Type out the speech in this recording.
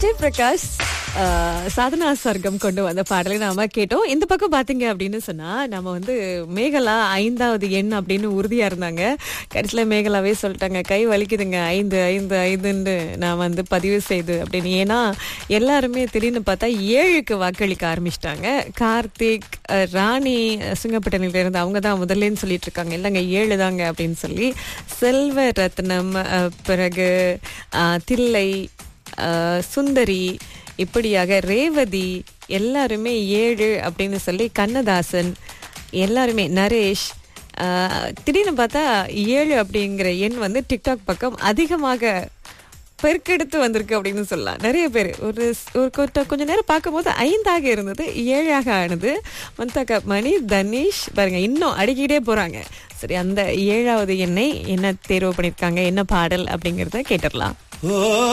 விஜய் பிரகாஷ் ஆஹ், சாதனா சர்க்கம் கொண்டு வந்த பாடலை நாம கேட்டோம் இந்த பக்கம் பாத்தீங்க அப்படின்னு சொன்னா நம்ம வந்து மேகலா ஐந்தாவது எண் அப்படின்னு உறுதியா இருந்தாங்க கடைசியில மேகலாவே சொல்லிட்டாங்க கை வலிக்குதுங்க ஐந்து ஐந்து ஐந்துன்னு நான் வந்து பதிவு செய்து அப்படின்னு ஏன்னா எல்லாருமே திடீர்னு பார்த்தா ஏழுக்கு வாக்களிக்க ஆரம்பிச்சிட்டாங்க கார்த்திக் அஹ், ராணி சுங்கப்பட்டணில இருந்து அவங்க தான் முதல்லன்னு சொல்லிட்டு இருக்காங்க இல்லைங்க ஏழு தாங்க அப்படின்னு சொல்லி செல்வ ரத்னம் அஹ், பிறகு அஹ், தில்லை அஹ், சுந்தரி இப்படியாக ரேவதி எல்லாருமே ஏழு அப்படின்னு சொல்லி கண்ணதாசன் எல்லாருமே நரேஷ் அஹ், திடீர்னு பார்த்தா ஏழு அப்படிங்கிற எண் வந்து டிக்டாக் பக்கம் அதிகமாக பெருக்கெடுத்து வந்திருக்கு அப்படின்னு சொல்லலாம் நிறைய பேர் ஒரு ஒரு கொட்ட- கொஞ்ச நேரம் பார்க்கும்போது ஐந்தாக இருந்தது ஏழாக ஆனது மந்தாக்கா மணி தனீஷ் பாருங்க இன்னும் அடிக்கிட்டே போறாங்க சரி அந்த ஏழாவது எண்ணை என்ன தேர்வு பண்ணியிருக்காங்க என்ன பாடல் அப்படிங்கிறத கேட்டுடலாம் ஓ